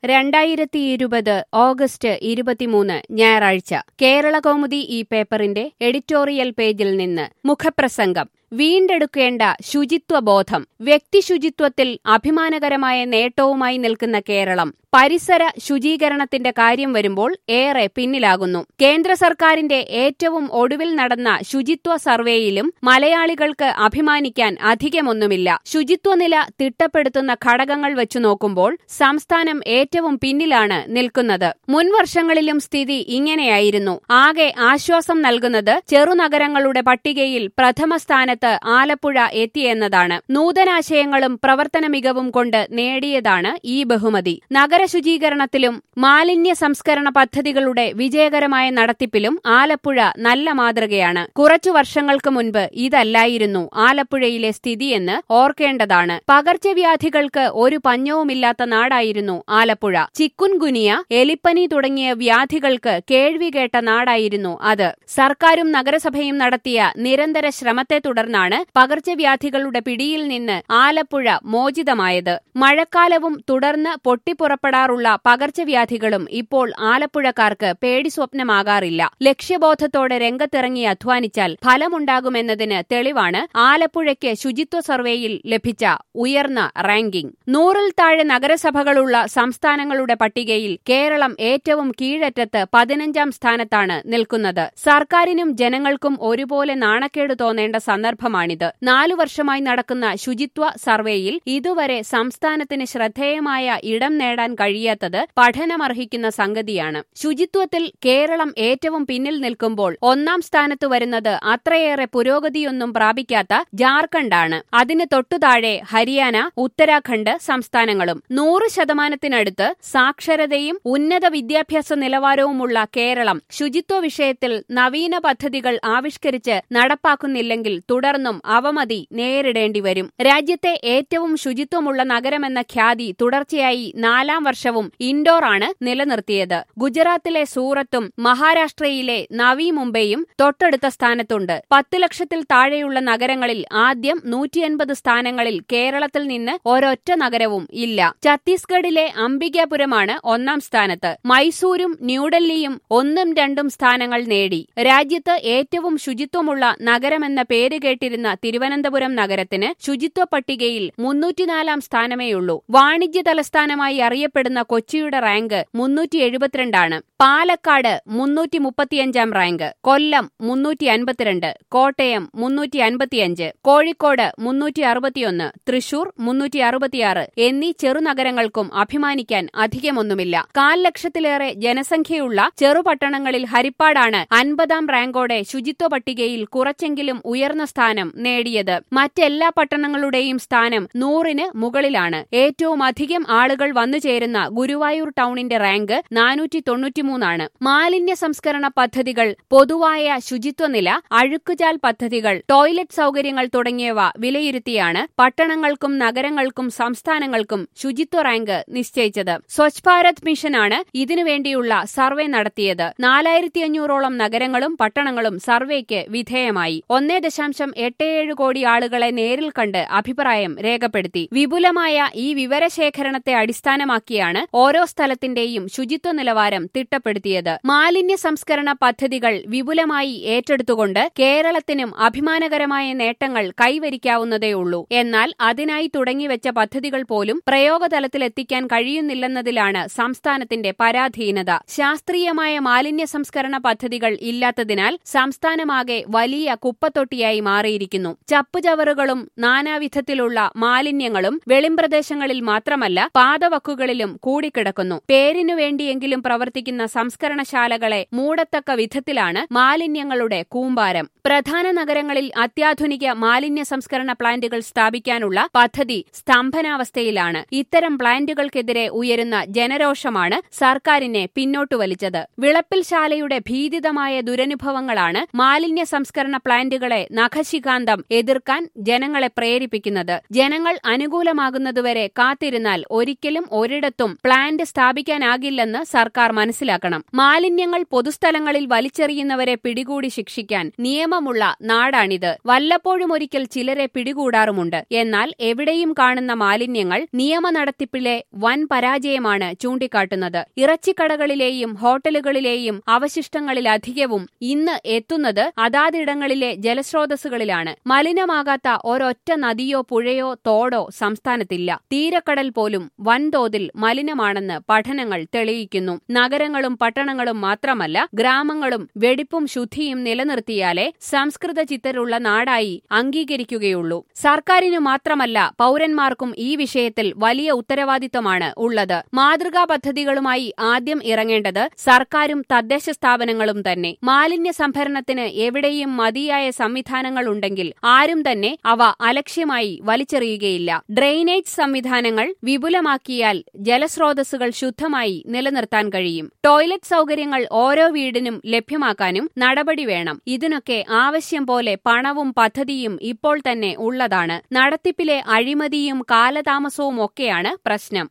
രണ്ടായിരത്തി ഇരുപത് ഓഗസ്റ്റ് ഇരുപത്തിമൂന്ന് ഞായറാഴ്ച കേരളകൗമുദി ഈ പേപ്പറിന്റെ എഡിറ്റോറിയൽ പേജിൽ നിന്ന് മുഖപ്രസംഗം വീണ്ടെടുക്കേണ്ട ശുചിത്വബോധം വ്യക്തിശുചിത്വത്തിൽ അഭിമാനകരമായ നേട്ടവുമായി നിൽക്കുന്ന കേരളം പരിസര ശുചീകരണത്തിന്റെ കാര്യം വരുമ്പോൾ ഏറെ പിന്നിലാകുന്നു കേന്ദ്ര സർക്കാരിന്റെ ഏറ്റവും ഒടുവിൽ നടന്ന ശുചിത്വ സർവേയിലും മലയാളികൾക്ക് അഭിമാനിക്കാൻ അധികമൊന്നുമില്ല ശുചിത്വനില തിട്ടപ്പെടുത്തുന്ന ഘടകങ്ങൾ വെച്ചു നോക്കുമ്പോൾ സംസ്ഥാനം ഏറ്റവും പിന്നിലാണ് നിൽക്കുന്നത് മുൻ വർഷങ്ങളിലും സ്ഥിതി ഇങ്ങനെയായിരുന്നു ആകെ ആശ്വാസം നൽകുന്നത് ചെറുനഗരങ്ങളുടെ പട്ടികയിൽ പ്രഥമ സ്ഥാനത്ത് ആലപ്പുഴ എത്തിയെന്നതാണ് നൂതനാശയങ്ങളും പ്രവർത്തന മികവും കൊണ്ട് നേടിയതാണ് ഈ ബഹുമതി നഗരശുചീകരണത്തിലും മാലിന്യ സംസ്കരണ പദ്ധതികളുടെ വിജയകരമായ നടത്തിപ്പിലും ആലപ്പുഴ നല്ല മാതൃകയാണ് കുറച്ചു വർഷങ്ങൾക്ക് മുൻപ് ഇതല്ലായിരുന്നു ആലപ്പുഴയിലെ സ്ഥിതിയെന്ന് ഓർക്കേണ്ടതാണ് പകർച്ചവ്യാധികൾക്ക് ഒരു പഞ്ഞവുമില്ലാത്ത നാടായിരുന്നു ആലപ്പുഴ ചിക്കുൻഗുനിയ എലിപ്പനി തുടങ്ങിയ വ്യാധികൾക്ക് കേൾവി കേട്ട നാടായിരുന്നു അത് സർക്കാരും നഗരസഭയും നടത്തിയ നിരന്തര ശ്രമത്തെ തുടർന്നാണ് പകർച്ചവ്യാധികളുടെ പിടിയിൽ നിന്ന് ആലപ്പുഴ മോചിതമായത് മഴക്കാലവും തുടർന്ന് പൊട്ടിപ്പുറപ്പെടാറുള്ള പകർച്ചവ്യാധികളും ഇപ്പോൾ ആലപ്പുഴക്കാർക്ക് പേടി സ്വപ്നമാകാറില്ല ലക്ഷ്യബോധത്തോടെ രംഗത്തിറങ്ങി അധ്വാനിച്ചാൽ ഫലമുണ്ടാകുമെന്നതിന് തെളിവാണ് ആലപ്പുഴയ്ക്ക് ശുചിത്വ സർവേയിൽ ലഭിച്ച ഉയർന്ന റാങ്കിംഗ് നൂറിൽ താഴെ നഗരസഭകളുള്ള സംസ്ഥാനങ്ങളുടെ പട്ടികയിൽ കേരളം ഏറ്റവും കീഴറ്റത്ത് പതിനഞ്ചാം സ്ഥാനത്താണ് നിൽക്കുന്നത് സർക്കാരിനും ജനങ്ങൾക്കും ഒരുപോലെ നാണക്കേട് തോന്നേണ്ട സന്ദർഭമാണിത് നാലു വർഷമായി നടക്കുന്ന ശുചിത്വ സർവേയിൽ ഇതുവരെ സംസ്ഥാനത്തിന് ശ്രദ്ധേയമായ ഇടം നേടാൻ കഴിയാത്തത് പഠനമർഹിക്കുന്ന സംഗതിയാണ് ശുചിത്വത്തിൽ കേരളം ഏറ്റവും പിന്നിൽ നിൽക്കുമ്പോൾ ഒന്നാം സ്ഥാനത്ത് വരുന്നത് അത്രയേറെ പുരോഗതിയൊന്നും പ്രാപിക്കാത്ത ജാർഖണ്ഡാണ് അതിന് തൊട്ടുതാഴെ ഹരിയാന ഉത്തരാഖണ്ഡ് സംസ്ഥാനങ്ങളും നൂറ് ശതമാനത്തിനടുത്ത് സാക്ഷരതയും ഉന്നത വിദ്യാഭ്യാസ നിലവാരവുമുള്ള കേരളം ശുചിത്വ വിഷയത്തിൽ നവീന പദ്ധതികൾ ആവിഷ്കരിച്ച് നടപ്പാക്കുന്നില്ലെങ്കിൽ തുടർന്നും അവമതി നേരിടേണ്ടി വരും രാജ്യത്തെ ഏറ്റവും ശുചിത്വമുള്ള നഗരമെന്ന ഖ്യാതി തുടർച്ചയായി നാലാം വർഷവും ഇൻഡോർ ആണ് നിലനിർത്തിയത് ഗുജറാത്തിലെ സൂറത്തും മഹാരാഷ്ട്രയിലെ നവി മുംബൈയും തൊട്ടടുത്ത സ്ഥാനത്തുണ്ട് പത്ത് ലക്ഷത്തിൽ താഴെയുള്ള നഗരങ്ങളിൽ ആദ്യം നൂറ്റിയൻപത് സ്ഥാനങ്ങളിൽ കേരളത്തിൽ നിന്ന് ഒരൊറ്റ നഗരവും ഇല്ല ഛത്തീസ്ഗഡിലെ അംബികാപുരമാണ് ഒന്നാം സ്ഥാനത്ത് മൈസൂരും ന്യൂഡൽഹിയും ഒന്നും രണ്ടും സ്ഥാനങ്ങൾ നേടി രാജ്യത്ത് ഏറ്റവും ശുചിത്വമുള്ള നഗരമെന്ന പേര് കേട്ടിരുന്ന തിരുവനന്തപുരം നഗരത്തിന് ശുചിത്വ പട്ടികയിൽ മുന്നൂറ്റിനാലാം സ്ഥാനമേയുള്ളൂ വാണിജ്യ തലസ്ഥാനമായി അറിയപ്പെടുന്ന കൊച്ചിയുടെ റാങ്ക് മുന്നൂറ്റി എഴുപത്തിരണ്ടാണ് പാലക്കാട് മുന്നൂറ്റി മുപ്പത്തിയഞ്ചാം റാങ്ക് കൊല്ലം മുന്നൂറ്റി അൻപത്തിരണ്ട് കോട്ടയം മുന്നൂറ്റി അൻപത്തിയഞ്ച് കോഴിക്കോട് മുന്നൂറ്റി അറുപത്തിയൊന്ന് തൃശൂർ മുന്നൂറ്റി അറുപത്തിയാറ് എന്നീ ചെറുനഗരങ്ങൾക്കും അഭിമാനിക്കാൻ അധികമൊന്നുമില്ല കാൽ ലക്ഷത്തിലേറെ ജനസംഖ്യയുള്ള ചെറുപട്ടണങ്ങളിൽ ഹരിപ്പാടാണ് അൻപതാം റാങ്കോടെ ശുചിത്വ പട്ടികയിൽ കുറച്ചെങ്കിലും ഉയർന്ന സ്ഥാനം നേടിയത് മറ്റെല്ലാ പട്ടണങ്ങളുടെയും സ്ഥാനം നൂറിന് മുകളിലാണ് ഏറ്റവും അധികം ആളുകൾ വന്നുചേരുന്ന ഗുരുവായൂർ ടൗണിന്റെ റാങ്ക് നാനൂറ്റി തൊണ്ണൂറ്റിമൂന്നാണ് മാലിന്യ സംസ്കരണ പദ്ധതികൾ പൊതുവായ ശുചിത്വനില അഴുക്കുചാൽ പദ്ധതികൾ ടോയ്ലറ്റ് സൗകര്യങ്ങൾ തുടങ്ങിയവ വിലയിരുത്തിയാണ് പട്ടണങ്ങൾക്കും നഗരങ്ങൾക്കും സംസ്ഥാനങ്ങൾക്കും ശുചിത്വ റാങ്ക് നിശ്ചയിച്ചത് സ്വച്ഛ് ഭാരത് മിഷനാണ് ഇതിനുവേണ്ടിയുള്ള സർവേ നടത്തിയത് നാലായിരത്തി അഞ്ഞൂറോളം നഗരങ്ങളും പട്ടണങ്ങളും സർവേക്ക് വിധേയമായി ഒന്നേ ദശാംശം എട്ട് ഏഴ് കോടി ആളുകളെ നേരിൽ കണ്ട് അഭിപ്രായം രേഖപ്പെടുത്തി വിപുലമായ ഈ വിവരശേഖരണത്തെ അടിസ്ഥാനമാക്കിയാണ് ഓരോ സ്ഥലത്തിന്റെയും ശുചിത്വ നിലവാരം തിട്ടപ്പെടുത്തിയത് മാലിന്യ സംസ്കരണ പദ്ധതികൾ വിപുലമായി ഏറ്റെടുത്തുകൊണ്ട് കേരളത്തിനും അഭിമാനകരമായ നേട്ടങ്ങൾ കൈവരിക്കാവുന്നതേയുള്ളൂ എന്നാൽ അതിനായി തുടങ്ങിവെച്ച പദ്ധതികൾ പോലും പ്രയോഗതലത്തിലെത്തിക്കാൻ കഴിയുന്നില്ലെന്നതിലാണ് സംസ്ഥാനത്തിന്റെ പരാധീനത ശാസ്ത്രീയമായ മാലിന്യ സംസ്കരണ പദ്ധതികൾ ഇല്ലാത്തതിനാൽ സംസ്ഥാനമാകെ വലിയ കുപ്പത്തൊട്ടിയായി മാറിയിരിക്കുന്നു ചപ്പുചവറുകളും നാനാവിധത്തിലുള്ള മാലിന്യങ്ങളും വെളിമ്പ്രദേശങ്ങളിൽ മാത്രമല്ല പാതവക്കുകളിലും കൂടിക്കിടക്കുന്നു പേരിനു വേണ്ടിയെങ്കിലും പ്രവർത്തിക്കുന്ന സംസ്കരണശാലകളെ മൂടത്തക്ക വിധത്തിലാണ് മാലിന്യങ്ങളുടെ കൂമ്പാരം പ്രധാന നഗരങ്ങളിൽ അത്യാധുനിക മാലിന്യ സംസ്കരണ പ്ലാന്റുകൾ സ്ഥാപിക്കാനുള്ള പദ്ധതി സ്തംഭനാവസ്ഥയിലാണ് ഇത്തരം പ്ലാന്റുകൾക്കെതിരെ ഉയരുന്ന ജനരോഷമാണ് സർക്കാരിനെ പിന്നോട്ടു വലിച്ചത് വിളപ്പിൽ ശാലയുടെ ഭീതിതമായ ദുരനുഭവങ്ങളാണ് മാലിന്യ സംസ്കരണ പ്ലാന്റുകളെ നഖശില നഖശികാന്തം എതിർക്കാൻ ജനങ്ങളെ പ്രേരിപ്പിക്കുന്നത് ജനങ്ങൾ അനുകൂലമാകുന്നതുവരെ കാത്തിരുന്നാൽ ഒരിക്കലും ഒരിടത്തും പ്ലാന്റ് സ്ഥാപിക്കാനാകില്ലെന്ന് സർക്കാർ മനസ്സിലാക്കണം മാലിന്യങ്ങൾ പൊതുസ്ഥലങ്ങളിൽ വലിച്ചെറിയുന്നവരെ പിടികൂടി ശിക്ഷിക്കാൻ നിയമമുള്ള നാടാണിത് വല്ലപ്പോഴും ഒരിക്കൽ ചിലരെ പിടികൂടാറുമുണ്ട് എന്നാൽ എവിടെയും കാണുന്ന മാലിന്യങ്ങൾ നിയമ നടത്തിപ്പിലെ വൻ പരാജയമാണ് ചൂണ്ടിക്കാട്ടുന്നത് ഇറച്ചിക്കടകളിലെയും ഹോട്ടലുകളിലെയും അവശിഷ്ടങ്ങളിലധികവും ഇന്ന് എത്തുന്നത് അതാതിടങ്ങളിലെ ജലസ്രോതസ്സുകളിലാണ് മലിനമാകാത്ത ഒരൊറ്റ നദിയോ പുഴയോ തോടോ സംസ്ഥാനത്തില്ല തീരക്കടൽ പോലും വൻതോതിൽ മലിനമാണെന്ന് പഠനങ്ങൾ തെളിയിക്കുന്നു നഗരങ്ങളും പട്ടണങ്ങളും മാത്രമല്ല ഗ്രാമങ്ങളും വെടിപ്പും ശുദ്ധിയും നിലനിർത്തിയാലേ സംസ്കൃത ചിത്തരുള്ള നാടായി അംഗീകരിക്കുകയുള്ളൂ സർക്കാരിനു മാത്രമല്ല പൗരന്മാർക്കും ഈ വിഷയത്തിൽ വലിയ ഉത്തരവാദിത്തമാണ് ഉള്ളത് മാതൃകാ പദ്ധതികളുമായി ആദ്യം ഇറങ്ങേണ്ടത് സർക്കാരും തദ്ദേശ സ്ഥാപനങ്ങളും തന്നെ മാലിന്യ സംഭരണത്തിന് എവിടെയും മതിയായ സംവിധാനങ്ങളുണ്ടെങ്കിൽ ആരും തന്നെ അവ അലക്ഷ്യമായി വലിച്ചെറിയുകയില്ല ഡ്രെയിനേജ് സംവിധാനങ്ങൾ വിപുലമാക്കിയാൽ ജലസ്രോതസ്സുകൾ ശുദ്ധമായി നിലനിർത്താൻ കഴിയും ടോയ്ലറ്റ് സൗകര്യങ്ങൾ ഓരോ വീടിനും ലഭ്യമാക്കാനും നടപടി വേണം ഇതിനൊക്കെ ആവശ്യം പോലെ പണവും പദ്ധതിയും ഇപ്പോൾ തന്നെ ഉള്ളതാണ് നടത്തിപ്പിലെ അഴിമതിയും കാലതാമസവും ഒക്കെയാണ് പ്രശ്നം